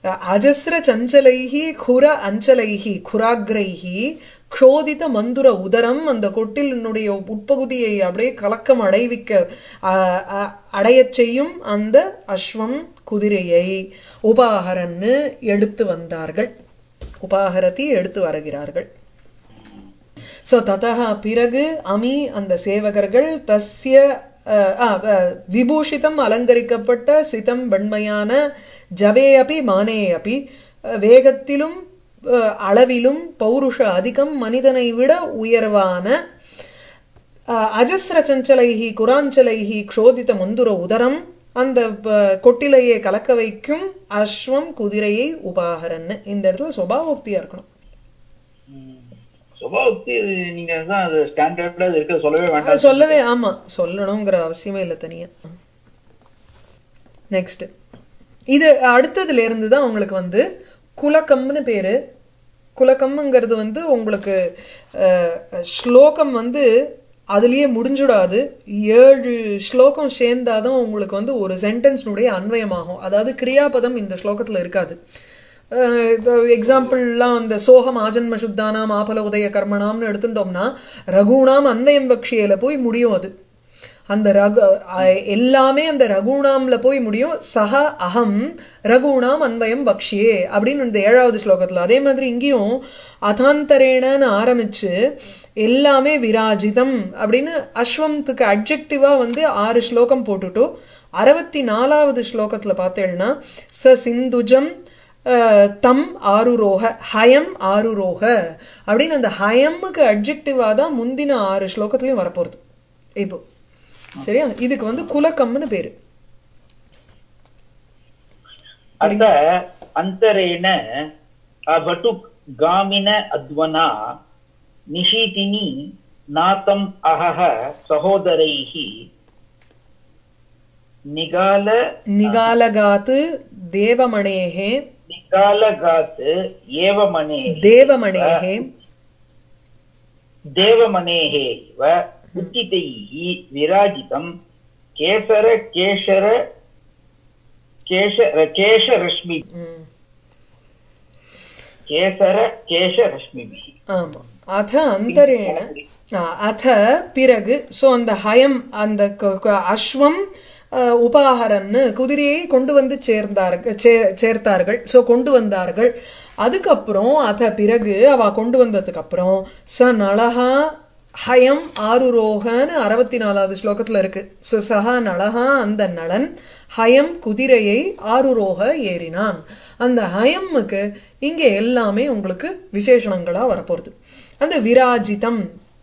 அஜஸ்ர சஞ்சலைஹி குர அஞ்சலைஹி குராக்ரைஹி க்ஷோதித மந்துர உதரம் அந்த கொட்டிலினுடைய உட்பகுதியை அப்படியே கலக்கம் அடைவிக்க அ- அ- அடையச் செய்யும் அந்த அஸ்வம் குதிரையை உபாகரன்னு எடுத்து வந்தார்கள் உபாகரத்தி எடுத்து வருகிறார்கள் சோ ததா பிறகு அமி அந்த சேவகர்கள் தஸ்ய அஹ், ஆ, அஹ், விபூஷிதம் அலங்கரிக்கப்பட்ட சிதம் வெண்மையான ஜவே அபி மானே அபி அஹ், வேகத்திலும் அஹ், அளவிலும் பௌருஷ அதிகம் மனிதனை விட உயர்வான அஹ், அஜஸ்ர சஞ்சலைஹி குராஞ்சலைஹி க்ஷோதித முந்துர உதரம் அந்த ப- கொட்டிலையை கலக்க வைக்கும் அஸ்வம் குதிரையை உபாகரன்னு இந்த இடத்துல சுபாவோக்தியா இருக்கணும் சுபாவத்தி நீங்க தான் அது ஸ்டாண்டர்டா இருக்க சொல்லவே அது வேண்டாம் சொல்லவே ஆமா சொல்லணுங்கிற அவசியமே இல்லை தனியா நெக்ஸ்ட் இது அடுத்ததுல இருந்து தான் உங்களுக்கு வந்து குலக்கம்னு பேரு குலக்கம்ங்கிறது வந்து உங்களுக்கு அஹ், ஸ்லோகம் வந்து அதுலயே முடிஞ்சுடாது ஏழு ஸ்லோகம் சேர்ந்தாதான் உங்களுக்கு வந்து ஒரு சென்டென்ஸ்னுடைய அன்வயமாகும் அதாவது கிரியாபதம் இந்த ஸ்லோகத்துல இருக்காது எக்ஸாம்பிள்லாம் அந்த சோகம் ஆஜன்ம சுத்தானாம் ஆபல உதய கர்மணாம்னு எடுத்துட்டோம்னா ரகுணாம் அன்வயம் பக்ஷியில போய் முடியும் அது அந்த ரகு அஹ் எல்லாமே அந்த ரகுணாம்ல போய் முடியும் சஹ அகம் ரகுணாம் அன்வயம் பக்ஷியே அப்படின்னு இந்த ஏழாவது ஸ்லோகத்துல அதே மாதிரி இங்கேயும் அதாந்தரேணன்னு ஆரம்பிச்சு எல்லாமே விராஜிதம் அப்படின்னு அஸ்வம்துக்கு அட்ஜெக்டிவா வந்து ஆறு ஸ்லோகம் போட்டுட்டோம் அறுபத்தி நாலாவது ஸ்லோகத்துல பார்த்தேன்னா ச சிந்துஜம் அஹ், தம் ஆருரோக ஹயம் ஆருரோக அப்படின்னு அந்த ஹயம்முக்கு அட்ஜெக்டிவா தான் முந்தின ஆறு ஸ்லோகத்துலயும் வரப்போறது இப்போ சரியா இதுக்கு வந்து குலக்கம்னு பேரு अत अन्तरेण अभटुक् गामिन अध्वना निशीतिनी नातम् अहः सहोदरैः निगाल நிகாலகாத்து தேவமணேகே निगालगात् एवमणेः தேவமணேகே देवमणेः इव उचितैः विराजितं केसर केशर केश केशरश्मि ம், केसर केशरश्मिभिः ஆமா அத அந்தரேண ஆ, அத பிறகு சோ அந்த ஹயம் அந்த க- க- அஸ்வம் அஹ், உபாகரன்னு குதிரையை கொண்டு வந்து சேர்ந்தார்கள் சே- சேர்த்தார்கள் சோ கொண்டு வந்தார்கள் அதுக்கப்புறம் அத பிறகு அவ கொண்டு வந்ததுக்கு அப்புறம் ச நளஹா ஹயம் ஆருரோகன்னு அறுபத்தி நாலாவது ஸ்லோகத்துல இருக்கு சோ சஹா நளஹா அந்த நளன் ஹயம் குதிரையை ஆருரோக ஏறினான் அந்த ஹயம்முக்கு இங்க எல்லாமே உங்களுக்கு விசேஷணங்களா வரப்போகுது அந்த விராஜிதம்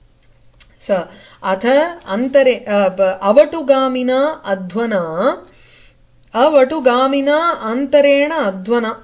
स अथ अन्तरे अ, ब- अवटुगामिना अध्वना अवटुगामिना अन्तरेण अध्वना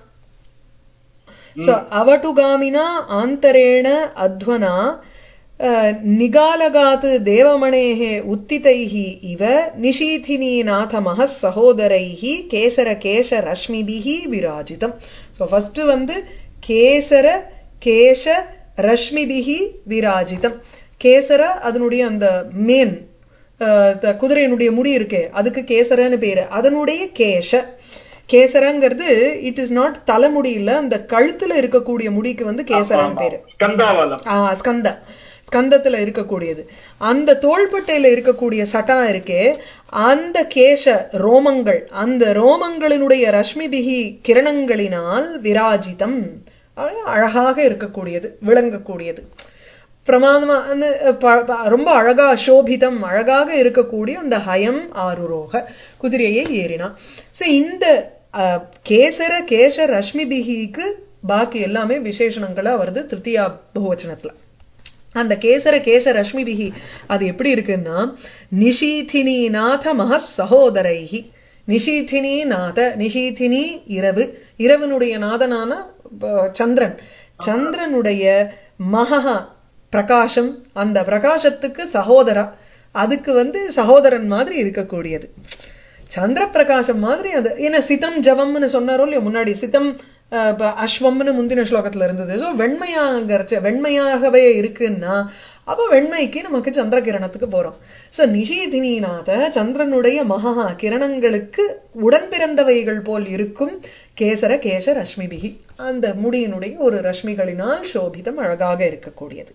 स अवटुगामिना आन्तरेण अध्वना अ, निगालगात् देवमणेः उत्थितैः इव निशीथिनीनाथमः सहोदरैः केसरकेशरश्मिभिः विराजितम् ஸோ ஃபர்ஸ்ட் வந்து கேசர கேச ரஷ்மிபிகி விராஜிதம் கேசர அதனுடைய அந்த மேன் அஹ், த- குதிரையினுடைய முடி இருக்கே அதுக்கு கேசரன்னு பேரு அதனுடைய கேச கேசரங்கிறது இட் இஸ் நாட் தலைமுடி இல்ல அந்த கழுத்துல இருக்கக்கூடிய முடிக்கு வந்து கேசரன்னு பேரு ஸ்கந்தாவலம் ஆ, ஸ்கந்த ஸ்கந்தத்துல இருக்கக்கூடியது அந்த தோள்பட்டையில இருக்கக்கூடிய சட்டா இருக்கே அந்த கேச ரோமங்கள் அந்த ரோமங்களினுடைய ரஷ்மிபிகி கிரணங்களினால் விராஜிதம் அழ- அழகாக இருக்கக்கூடியது விளங்கக்கூடியது பிரமாதமா அந்த ப- ப- ரொம்ப அழகா சோபிதம் அழகாக இருக்கக்கூடிய அந்த ஹயம் ஆருரோக குதிரையை ஏறினான் சோ இந்த அஹ், கேசர கேச ரஷ்மிபிகிக்கு பாக்கி எல்லாமே விசேஷணங்களா வருது திருத்தியா பகுவச்சனத்துல அந்த கேசர கேச ரஷ்மிபிகி அது எப்படி இருக்குன்னா நிஷீதினி நாத மக சகோதரைஹி நிஷீதினி நாத நிஷீதினி இரவு இரவனுடைய நாதனான ப- சந்திரன் சந்திரனுடைய மகா பிரகாசம் அந்த பிரகாசத்துக்கு சகோதரா அதுக்கு வந்து சகோதரன் மாதிரி இருக்கக்கூடியது சந்திர பிரகாசம் மாதிரி அது ஏன்னா சிதம் ஜவம்னு சொன்னாரோ இல்லையோ முன்னாடி சிதம் அஹ், இப்ப அஸ்வம்னு முந்தின ஸ்லோகத்துல இருந்தது ஸோ வெண்மையாகறச்ச வெண்மையாகவே இருக்குன்னா அப்ப வெண்மைக்கு நமக்கு சந்திர கிரணத்துக்கு போறோம் ஸோ நிஷீதினிநாத சந்திரனுடைய மகா கிரணங்களுக்கு உடன் பிறந்தவைகள் போல் இருக்கும் கேசர கேச ரஷ்மிபிகி அந்த முடியினுடைய ஒரு ரஷ்மிகளினால் சோபிதம் அழகாக இருக்கக்கூடியது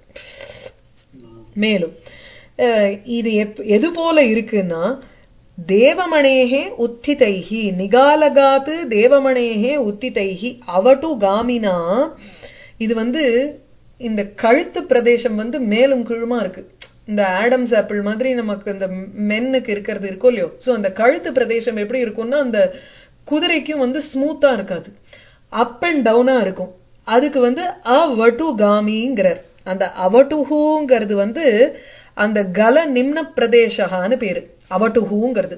மேலும் அஹ், இது எப் எது போல இருக்குன்னா தேவமணேகே உத்திதைஹி நிகாலகாத்து தேவமணேகே உத்திதைஹி அவட்டு காமினா இது வந்து இந்த கழுத்து பிரதேசம் வந்து மேலும் கீழுமா இருக்கு இந்த ஆடம்ஸ் ஆப்பிள் மாதிரி நமக்கு இந்த மென்னுக்கு இருக்கிறது இருக்கும் இல்லையோ ஸோ அந்த கழுத்து பிரதேசம் எப்படி இருக்கும்னா அந்த குதிரைக்கும் வந்து ஸ்மூத்தா இருக்காது அப் அண்ட் டவுனா இருக்கும் அதுக்கு வந்து அவட்டு காமிங்கிறார் அந்த அவட்டுஹூங்கிறது வந்து அந்த கல நிம்ன பிரதேசகான்னு பேரு அவட்டுஹூங்கிறது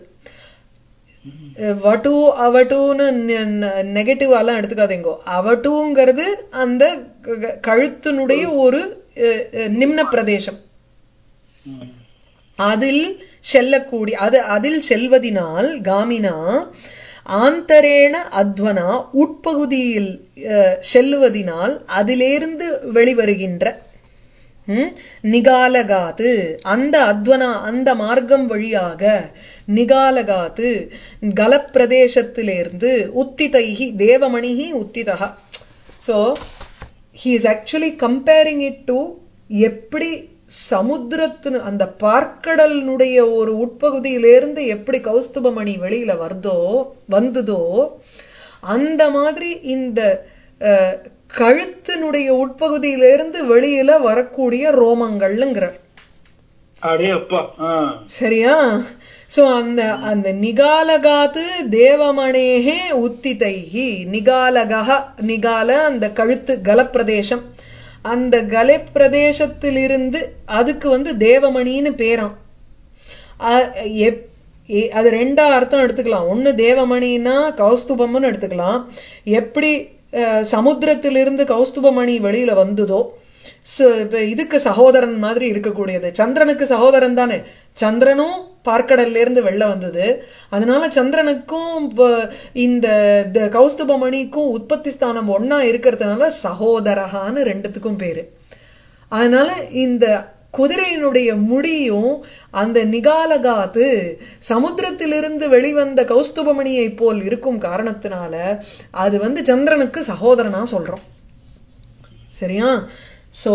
அஹ் வட்டு அவட்டுன்னு நெகட்டிவ் எல்லாம் எடுத்துக்காதீங்கோ அவட்டுங்கிறது அந்த க- க- கழுத்தினுடைய ஒரு அஹ், அஹ், நிம்ன பிரதேசம் ம். அதில் செல்லக்கூடிய அது அதில் செல்வதினால் காமினா ஆந்தரேண அத்வனா உட்பகுதியில் அஹ், செல்லுவதினால் அதிலிருந்து வெளிவருகின்ற ம், நிகாலகாத்து அந்த அத்வனா அந்த மார்க்கம் வழியாக நிகாலகாத்து கலப்பிரதேசத்திலிருந்து உத்திதைஹி தேவமணிஹி உத்திதா so he is actually comparing it to எப்படி சமுத்திரத்தின் அந்த பார்க்கடலினுடைய ஒரு உட்பகுதியிலிருந்து எப்படி கௌஸ்துபமணி வெளியில வருதோ வந்ததோ அந்த மாதிரி இந்த அஹ், கழுத்தினுடைய உட்பகுதியிலிருந்து வெளியில வரக்கூடிய ரோமங்கள்ங்கிறார் அடே அப்பா ஆ. சரியா சோ அந்த அந்த நிகாலகாத்து தேவமணேகே உத்திதைஹி நிகாலகா நிகால அந்த கழுத்து கலப்பிரதேசம் அந்த கலப்பிரதேசத்திலிருந்து அதுக்கு வந்து தேவமணின்னு பேராம் அ- எப்- எ- அது ரெண்டா அர்த்தம் எடுத்துக்கலாம் ஒண்ணு தேவமணின்னா கௌஸ்துபம்னு எடுத்துக்கலாம் எப்படி அஹ், சமுத்திரத்திலிருந்து கௌஸ்துபமணி வெளியில வந்ததோ ச- இப்ப இதுக்கு சகோதரன் மாதிரி இருக்கக்கூடியது சந்திரனுக்கு சகோதரன் தானே சந்திரனும் பார்க்கடல்ல இருந்து வெளில வந்தது அதனால சந்திரனுக்கும் இப்ப இந்த த- கௌஸ்துபமணிக்கும் உற்பத்தி ஸ்தானம் ஒண்ணா இருக்கிறதுனால சகோதரகான்னு ரெண்டுத்துக்கும் பேரு அதனால இந்த குதிரையினுடைய முடியும் அந்த நிகாலகாத்து சமுத்திரத்திலிருந்து வெளிவந்த கௌஸ்துபமணியை போல் இருக்கும் காரணத்தினால அது வந்து சந்திரனுக்கு சகோதரனா சொல்றோம் சரியா சோ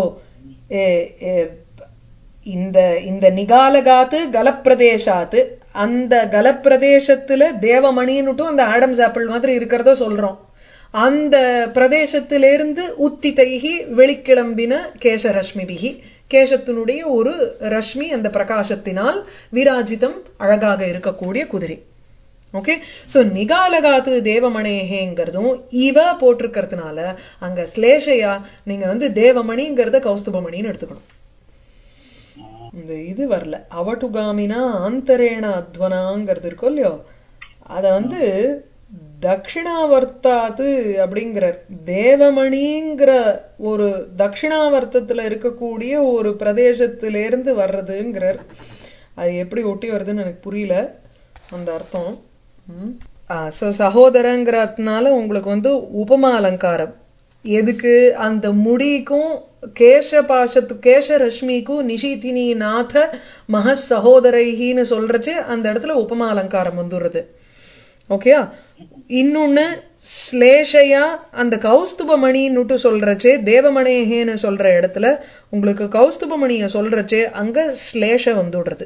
இந்த இந்த நிகாலகாத்து கலப்பிரதேசாத்து அந்த கலப்பிரதேசத்துல தேவமணின்னுட்டும் அந்த ஆடம்ஸ் ஆப்பிள் மாதிரி இருக்கிறத சொல்றோம் அந்த பிரதேசத்திலிருந்து உத்திதைகி வெளிக்கிளம்பின கேசரஷ்மிபிகி கேசத்தினுடைய ஒரு ரஷ்மி அந்த பிரகாசத்தினால் விராஜிதம் அழகாக இருக்கக்கூடிய குதிரை ஓகே சோ நிகாலகாத்து தேவமணேகேங்கிறதும் இவ போட்டிருக்கிறதுனால அங்க ஸ்லேஷையா நீங்க வந்து தேவமணிங்கிறத கௌஸ்துபமணின்னு எடுத்துக்கணும் இந்த இது வரல அவட்டுகாமினா ஆந்தரேண அத்வனாங்கிறது இருக்கும் இல்லையோ அத வந்து தட்சிணாவர்த்தாது அப்படிங்கிறார் தேவமணிங்கிற ஒரு தட்சிணாவர்த்தத்துல இருக்கக்கூடிய ஒரு பிரதேசத்திலிருந்து வர்றதுங்கிறார் அது எப்படி ஒட்டி வருதுன்னு எனக்கு புரியல அந்த அர்த்தம் ம். ஆ ஸோ சகோதரங்கிறதுனால உங்களுக்கு வந்து உபமா அலங்காரம் எதுக்கு அந்த முடிக்கும் கேச பாசத்து கேச ரஷ்மிக்கும் நிஷிதினி நாத மக சகோதரைகின்னு சொல்றச்சு அந்த இடத்துல உபமா அலங்காரம் வந்துடுறது ஓகேயா இன்னொன்னு ஸ்லேஷையா அந்த கௌஸ்துபமணின்னுட்டு சொல்றச்சே தேவமணேகேன்னு சொல்ற இடத்துல உங்களுக்கு கௌஸ்துபமணிய சொல்றச்சே அங்க ஸ்லேஷ வந்துடுறது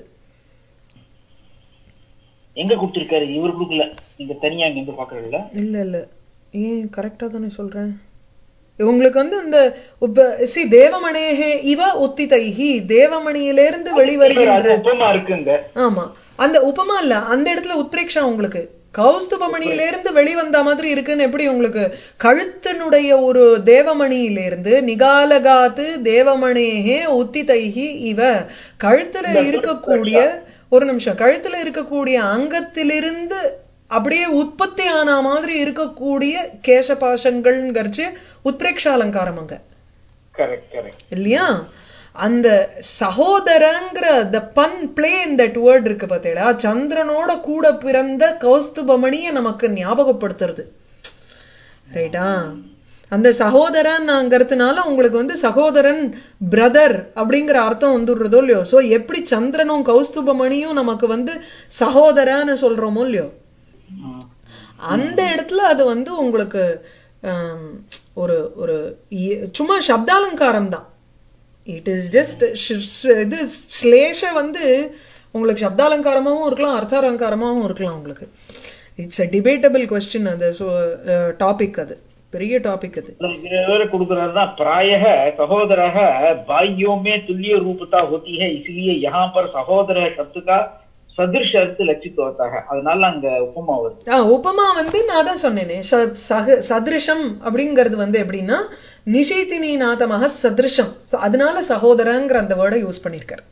எங்க கொடுத்திருக்காரு இவர் கொடுக்கல நீங்க தனியா இங்க இருந்து பாக்குறீங்களா இல்ல இல்ல ஏன் கரெக்டா தானே சொல்றேன் உங்களுக்கு வந்து அந்த சி தேவமணேகே இவ உத்திதைஹி தேவமணியிலிருந்து வெளிவருகின்ற உப்பமா இருக்குங்க ஆமா அந்த உபமா இல்ல அந்த இடத்துல உத்ரேக்ஷா உங்களுக்கு கௌஸ்துபமணியிலிருந்து வெளிவந்த மாதிரி இருக்குன்னு எப்படி உங்களுக்கு கழுத்தினுடைய ஒரு தேவமணியிலிருந்து நிகாலகாத்து தேவமணேகே உத்திதைஹி இவ கழுத்துல இருக்கக்கூடிய ஒரு நிமிஷம் கழுத்துல இருக்கக்கூடிய அங்கத்திலிருந்து அப்படியே உற்பத்தி ஆன மாதிரி இருக்கக்கூடிய கேசபாசங்கள்ங்கிறச்சு உத்ரேக்ஷா அலங்காரம் அங்க கரெக்ட் கரெக்ட் இல்லையா அந்த சகோதரங்கிற the pun play in that word இருக்கு பார்த்தீங்களா சந்திரனோட கூட பிறந்த கௌஸ்துபமணிய நமக்கு ஞாபகப்படுத்துறது ரைட்டா அந்த சகோதரன்ங்கிறதுனால உங்களுக்கு வந்து சகோதரன் பிரதர் அப்படிங்கிற அர்த்தம் வந்துடுறதோ இல்லையோ சோ எப்படி சந்திரனும் கௌஸ்துபமணியும் நமக்கு வந்து சகோதரன்னு சொல்றோமோ இல்லையோ ம். அந்த இடத்துல அது வந்து உங்களுக்கு ஆம், ஒரு ஒரு இ- சும்மா சப்தாலங்காரம் தான் இட் இஸ் ஜஸ்ட் இது ஸ்லேஷ வந்து உங்களுக்கு சப்தாலங்காரமாகவும் இருக்கலாம் அர்த்தாலங்காரமாகவும் இருக்கலாம் உங்களுக்கு இட்ஸ் அ டிபேட்டபிள் கொஸ்டின் அது ஸோ டாபிக் அது பெரிய டாபிக் அது ये வேற கொடுக்குறாருன்னா प्रायः सहोदरः बाह्यों में तुल्य रूपता होती है इसलिए यहाँ पर सहोदर शब्द का सदृश अर्थ लक्षित होता है அதனால அங்க உப்புமா வருது ஆ உபமா வந்து நான் தான் சொன்னேனே ச- சக சதிருஷம் அப்படிங்கிறது வந்து எப்படின்னா நிஷேதினி நாதமாக சதிருஷம் So, அதனால சகோதரங்கிற அந்த வேர்டை யூஸ் பண்ணியிருக்காரு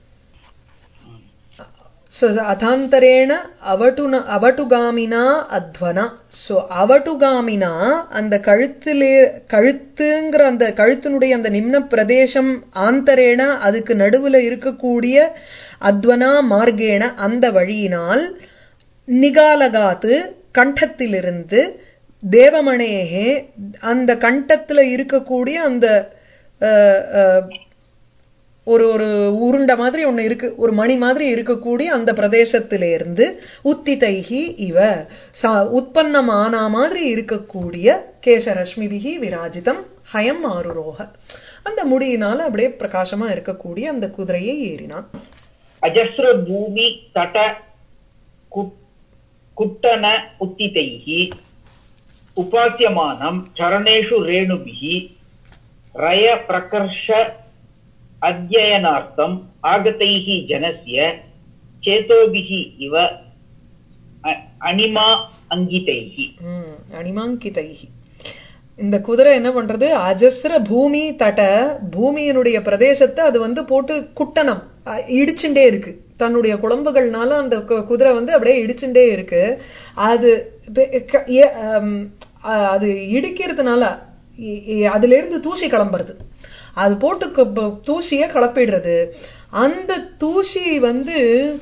ஸோ அதாந்தரேண அவட்டுன அவட்டுகாமினா அத்வனா ஸோ அவட்டுகாமினா அந்த கழுத்திலே கழுத்துங்கிற அந்த கழுத்தினுடைய அந்த நிம்ன பிரதேசம் ஆந்தரேண அதுக்கு நடுவுல இருக்கக்கூடிய அத்வனா மார்கேண அந்த வழியினால் நிகாலகாத்து கண்டத்திலிருந்து தேவமணேகே அந்த கண்டத்துல இருக்கக்கூடிய அந்த அஹ், அஹ், ஒரு ஒரு உருண்டை மாதிரி ஒண்ணு இருக்கு ஒரு மணி மாதிரி இருக்கக்கூடிய அந்த பிரதேசத்திலிருந்து உத்திதைகி இவ ச- உற்பத்தமான மாதிரி இருக்கக்கூடிய கேசரஷ்மிபிகி விராஜிதம் ஹயம் ஆருரோக அந்த முடியினால அப்படியே பிரகாசமா இருக்கக்கூடிய அந்த குதிரையை ஏறினான் अजस्र भूमि तट कु- कुट्टन उत्थितैः उपास्यमानं चरणेषु रेणुभिः रयप्रकर्ष अध्ययनार्थम् आगतैः जनस्य चेतोभिः इव अ- अणिमा अङ्गितैः ம், அணிமாங்கிதைகி இந்த குதிரை என்ன பண்றது அஜஸ்ர பூமி தட பூமியினுடைய பிரதேசத்தை அது வந்து போட்டு குட்டனம் அ, இடிச்சுண்டே இருக்கு தன்னுடைய குழம்புகள்னால அந்த கு- குதிரை வந்து அப்படியே இடிச்சுண்டே இருக்கு அது பெ- க- ஏ- அம், அ, அது இடிக்கிறதுனால இ- இ- அதுல இருந்து தூசி கிளம்புறது அது போட்டு கு- ப- தூசியை கிளப்பிடுறது அந்த தூசி வந்து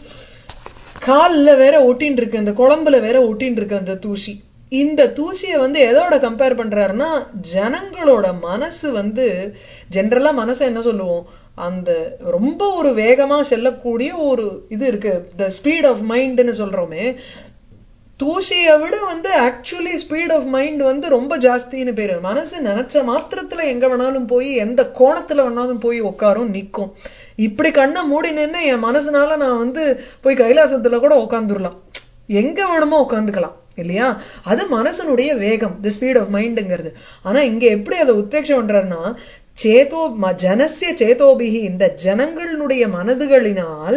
கால்ல வேற ஒட்டின்னு இருக்கு அந்த குழம்புல வேற ஒட்டின்னு இருக்கு அந்த தூசி இந்த தூசியை வந்து எதோட கம்பேர் பண்றாருன்னா ஜனங்களோட மனசு வந்து ஜென்ரலா மனசை என்ன சொல்லுவோம் அந்த ரொம்ப ஒரு வேகமா செல்லக்கூடிய ஒரு இது இருக்கு த ஸ்பீட் ஆஃப் மைண்ட்னு சொல்றோமே தூசியை விட வந்து ஆக்சுவலி ஸ்பீட் ஆஃப் மைண்ட் வந்து ரொம்ப ஜாஸ்தின்னு பேரு மனசு நினைச்ச மாத்திரத்துல எங்க வேணாலும் போய் எந்த கோணத்துல வேணாலும் போய் உட்காரும் நிக்கும் இப்படி கண்ணை மூடினேன்னு என் மனசுனால நான் வந்து போய் கைலாசத்துல கூட உட்காந்துடலாம் எங்க வேணுமோ உட்காந்துக்கலாம் இல்லையா அது மனசனுடைய வேகம் தி ஸ்பீட் ஆஃப் மைண்டுங்கிறது ஆனா இங்க எப்படி அதை உத்பிரேட்சம் பண்றாருன்னா சேதோ ம- ஜனசிய சேதோபிகி இந்த ஜனங்களுடைய மனதுகளினால்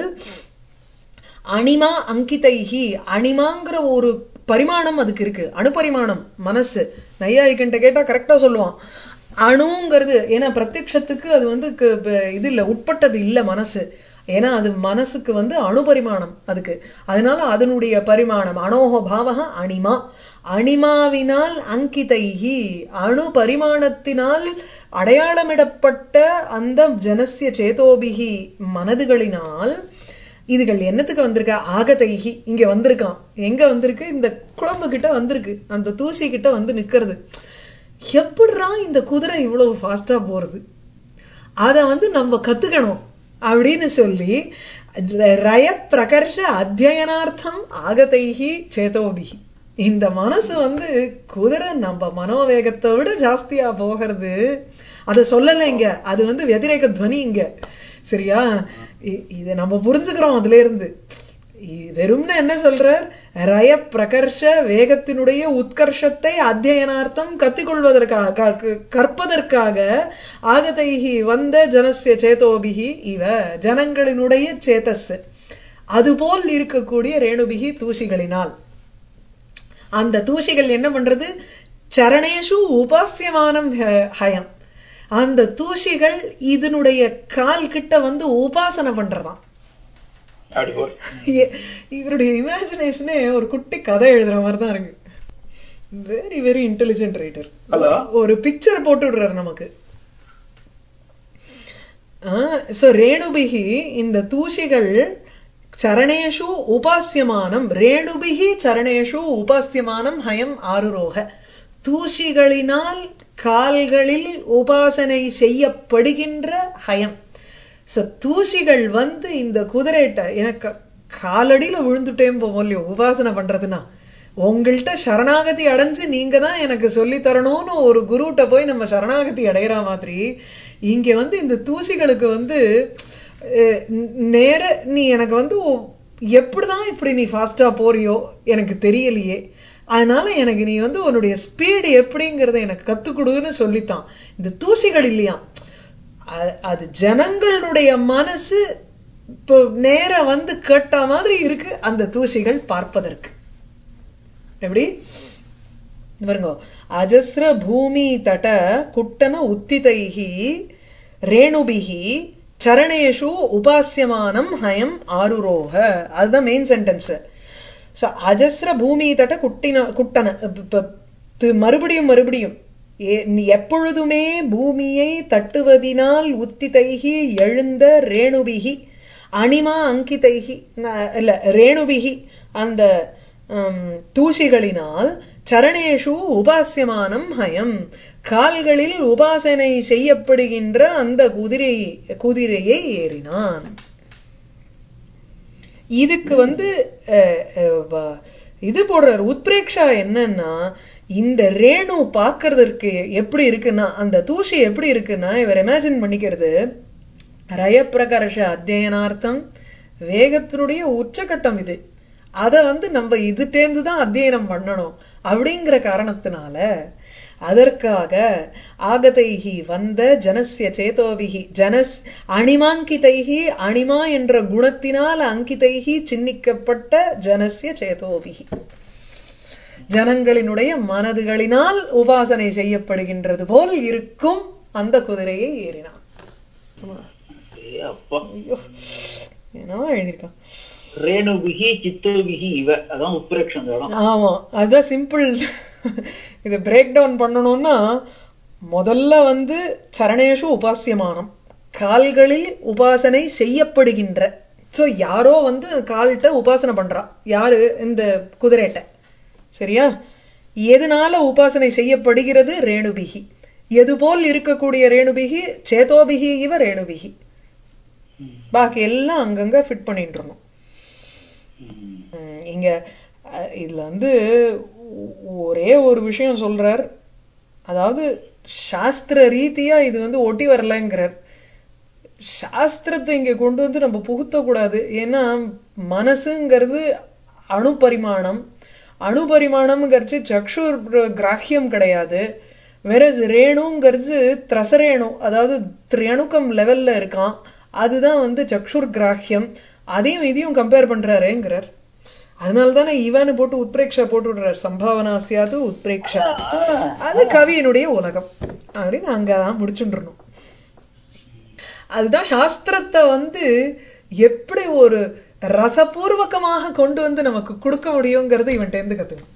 அணிமா அங்கிதைஹி அணிமாங்கிற ஒரு பரிமாணம் அதுக்கு இருக்கு அணுபரிமாணம் மனசு நையாயிக்கிட்ட கேட்டா கரெக்டா சொல்லுவான் அணுங்கிறது ஏன்னா பிரத்யக்ஷத்துக்கு அது வந்து கு- ப- இது இல்ல உட்பட்டது இல்ல மனசு ஏன்னா அது மனசுக்கு வந்து அணுபரிமாணம் அதுக்கு அதனால அதனுடைய பரிமாணம் அணோக பாவக அணிமா அணிமாவினால் அங்கிதைஹி அணு பரிமாணத்தினால் அடையாளமிடப்பட்ட அந்த ஜனசிய சேதோபிகி மனதுகளினால் இதுகள் என்னத்துக்கு வந்திருக்க ஆகதைகி இங்க வந்திருக்கான் எங்க வந்திருக்கு இந்த குழம்பு கிட்ட வந்திருக்கு அந்த தூசி கிட்ட வந்து நிக்கிறது எப்படிரா இந்த குதிரை இவ்வளவு ஃபாஸ்டா போறது அத வந்து நம்ம கத்துக்கணும் அப்படின்னு சொல்லி ரய பிரகர்ஷ அத்தியனார்த்தம் ஆகதைகி சேதோபிகி இந்த மனசு வந்து குதிரை நம்ம மனோவேகத்தை விட ஜாஸ்தியா போகிறது அதை சொல்லலை இங்க அது வந்து వ్యతిరేక துவனி இங்க சரியா இ- இதை நம்ம புரிஞ்சுக்கிறோம் அதுல இருந்து இ- வெறும்னு என்ன சொல்றார் ரய பிரகர்ஷ வேகத்தினுடைய உத்கர்ஷத்தை அத்தியனார்த்தம் கத்திக்கொள்வதற்காக க- க- கற்பதற்காக ஆகதைகி வந்த ஜனசிய சேதோபிகி இவ ஜனங்களினுடைய சேதஸ் அதுபோல் இருக்கக்கூடிய ரேணுபிகி தூசிகளினால் அந்த தூசிகள் என்ன பண்றது சரணேஷு உபாசியமானம் ஹ- ஹயம் அந்த தூசிகள் இதனுடைய கால் கிட்ட வந்து உபாசனை பண்றதாம் அப்படி ஒரு ஏ- இவருடைய இமேஜினேஷனே ஒரு குட்டி கதை எழுதுற மாதிரி தான் இருக்கு very very intelligent writer Hello? ஒரு பிக்சர் போட்டு விடுறாரு நமக்கு சோ ரேணுபிகி இந்த தூசிகள் சரணேஷு உபாசியமானம் ரேணுபிகி சரணேஷு உபாசியமானம் ஹயம் ஆருரோக தூசிகளினால் கால்களில் உபாசனை செய்யப்படுகின்ற ஹயம் சோ தூசிகள் வந்து இந்த குதிரைட்ட எனக்கு காலடியில விழுந்துட்டேன் போலியோ உபாசனை பண்றதுன்னா உங்கள்கிட்ட சரணாகதி அடைஞ்சு நீங்க தான் எனக்கு சொல்லி தரணும்னு ஒரு குருட்ட போய் நம்ம சரணாகதி அடையிற மாதிரி இங்க வந்து இந்த தூசிகளுக்கு வந்து அஹ், நேர நீ எனக்கு வந்து ஒ- எப்படிதான் இப்படி நீ ஃபாஸ்டா போறியோ எனக்கு தெரியலையே அதனால எனக்கு நீ வந்து உன்னுடைய ஸ்பீடு எப்படிங்கிறத எனக்கு கத்துக் கொடுன்னு சொல்லித்தான் இந்த தூசிகள் இல்லையா அ- அது ஜனங்களுடைய மனசு இப்போ நேரா வந்து கேட்ட மாதிரி இருக்கு அந்த தூசிகள் பார்ப்பதற்கு எப்படி பாருங்க அஜஸ்ர பூமி தட குட்டன உத்திதைஹி ரேணுபிஹி சரணேஷு உபாசியமானம் ஹயம் ஆருரோக அதுதான் மெயின் சென்டென்ஸ் ஸோ அஜஸ்ர பூமி தட்ட குட்டின குட்டன இப்ப- இப்ப து- மறுபடியும் மறுபடியும் ஏ- நீ எப்பொழுதுமே பூமியை தட்டுவதினால் உத்திதைகி எழுந்த ரேணுபிகி அனிமா அங்கிதைகி அஹ், இல்ல ரேணுபிகி அந்த ஹம், தூசிகளினால் சரணேஷு உபாசியமானம் ஹயம் கால்களில் உபாசனை செய்யப்படுகின்ற அந்த குதிரை குதிரையை ஏறினான் இதுக்கு வந்து அஹ், அஹ், வ- இது போடுறார் உத்பிரேக்ஷா என்னன்னா இந்த ரேணு பார்க்கறதற்கு எப்படி இருக்குன்னா அந்த தூசி எப்படி இருக்குன்னா இவர் இமேஜின் பண்ணிக்கிறது ரயப்பிரகர்ஷ அத்தியனார்த்தம் வேகத்தினுடைய உச்சகட்டம் இது அதை வந்து நம்ம இதுட்டேந்து தான் அத்தியனம் பண்ணணும் அப்படிங்கிற காரணத்தினால அதற்காக ஆகதைஹி வந்த ஜனஸ்ய சேதோபிகி ஜனஸ் அணிமாங்கிதைஹி அணிமா என்ற குணத்தினால் அங்கிதைஹி சின்னிக்கப்பட்ட ஜனஸ்ய சேதோபிகி ஜனங்களினுடைய மனதுகளினால் உபாசனை செய்யப்படுகின்றது போல் இருக்கும் அந்த குதிரையை ஏறினான் ஆமா. ஏ அப்பா ஐயோ என்னவா எழுதியிருக்கான் ரேணுபிகி சித்தோபிகி இவ அதான் உத்பிரேக்ஷம் அந்த இடம் ஆமா அதுதான் சிம்பிள் இதை பிரேக் டவுன் பண்ணணும்னா முதல்ல வந்து சரணேஷு உபாசியமானம் கால்களில் உபாசனை செய்யப்படுகின்ற சோ யாரோ வந்து கால்கிட்ட உபாசனை பண்றா யாரு இந்த குதிரைட்ட சரியா எதனால உபாசனை செய்யப்படுகிறது ரேணுபிகி எது போல் இருக்கக்கூடிய ரேணுபிகி சேதோபிகி இவ ரேணுபிகி பாக்கி எல்லாம் அங்கங்க ஃபிட் பண்ணிட்டு இருந்தோம் ம். ம், இங்க அஹ், இதுல வந்து ஒ- ஒரே ஒரு விஷயம் சொல்றார் அதாவது சாஸ்திர ரீதியா இது வந்து ஒட்டி வரலங்கிறார் சாஸ்திரத்தை இங்க கொண்டு வந்து நம்ம புகுத்தக்கூடாது ஏன்னா மனசுங்கிறது அணுபரிமாணம் அணுபரிமாணம்ங்கிறச்சு சக்ஷுர் கிராஹ்யம் கிடையாது வேற ரேணுங்கிறது திரசரேணு அதாவது திரியணுக்கம் லெவல்ல இருக்கான் அதுதான் வந்து சக்ஷுர் கிராஹ்யம் அதையும் இதையும் கம்பேர் பண்றாருங்கிறார் அதனால தானே இவனு போட்டு உத்பிரேக்ஷா போட்டு விடுறார் சம்பாவனா சியாது உத்பிரேக்ஷா அது கவியினுடைய உலகம் அப்படின்னு அங்கதான் முடிச்சுட்டுருணும் அதுதான் சாஸ்திரத்தை வந்து எப்படி ஒரு ரசபூர்வகமாக கொண்டு வந்து நமக்கு கொடுக்க முடியுங்கிறது இவன்கிட்ட இருந்து கத்துக்கணும்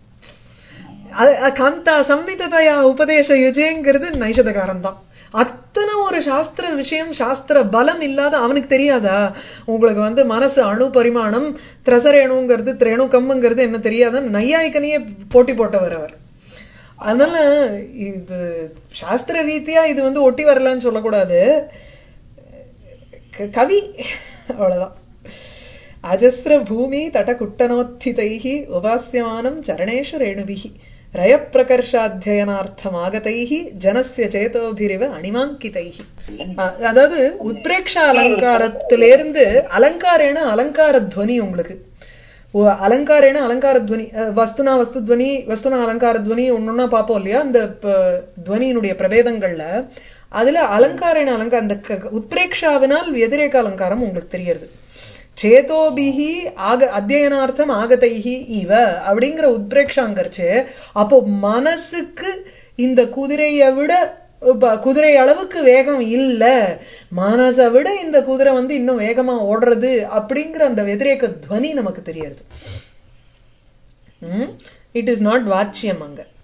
அது அ- காந்தா சம்விததையா உபதேச யுஜேங்கிறது நைஷதகாரம் தான் அத்தனை ஒரு சாஸ்திர விஷயம் சாஸ்திர பலம் இல்லாத அவனுக்கு தெரியாதா உங்களுக்கு வந்து மனசு அணு பரிமாணம் திரசரேணுங்கிறது திரேணுகம்ங்கிறது என்ன தெரியாதா நையாயிக்கனையே போட்டி போட்டவர் அவர் அதனால இது சாஸ்திர ரீதியா இது வந்து ஒட்டி வரலன்னு சொல்லக்கூடாது க- கவி அவ்வளவுதான் அஜஸ்ர பூமி தடகுட்டனோத்திதைः உபாஸ்யமானம் சரணேஷு ரேணுபிः ரயப்பிரகர்ஷாத்தியனார்த்தமாகதைः ஜனஸ்ய சேதோபிரிவ அணிமாங்கிதைः அ- அதாவது உத்பிரேக்ஷ அலங்காரத்திலிருந்து அலங்காரேன அலங்கார துவனி உங்களுக்கு ஓ, அலங்காரேன அலங்கார துவனி அஹ், வஸ்துனா வஸ்து துவனி வஸ்துனா அலங்கார துவனி ஒன்னொன்னா பார்ப்போம் இல்லையா அந்த ப- துவனியினுடைய பிரபேதங்கள்ல அதுல அலங்காரேன அலங்கார அந்த க- உத்பிரேக்ஷாவினால் வெதிரேக அலங்காரம் உங்களுக்கு தெரியறது சேதோபிஹி ஆக அத்தியனார்த்தம் ஆகதைஹி இவ அப்படிங்கிற உத்பிரேக்ஷாங்கரிச்சு அப்போ மனசுக்கு இந்த குதிரையை விட ப- குதிரை அளவுக்கு வேகம் இல்ல மனசை விட இந்த குதிரை வந்து இன்னும் வேகமா ஓடுறது அப்படிங்கிற அந்த வெதிரேக துவனி நமக்கு தெரியாது இட் இஸ் நாட் வாட்சியம் அங்க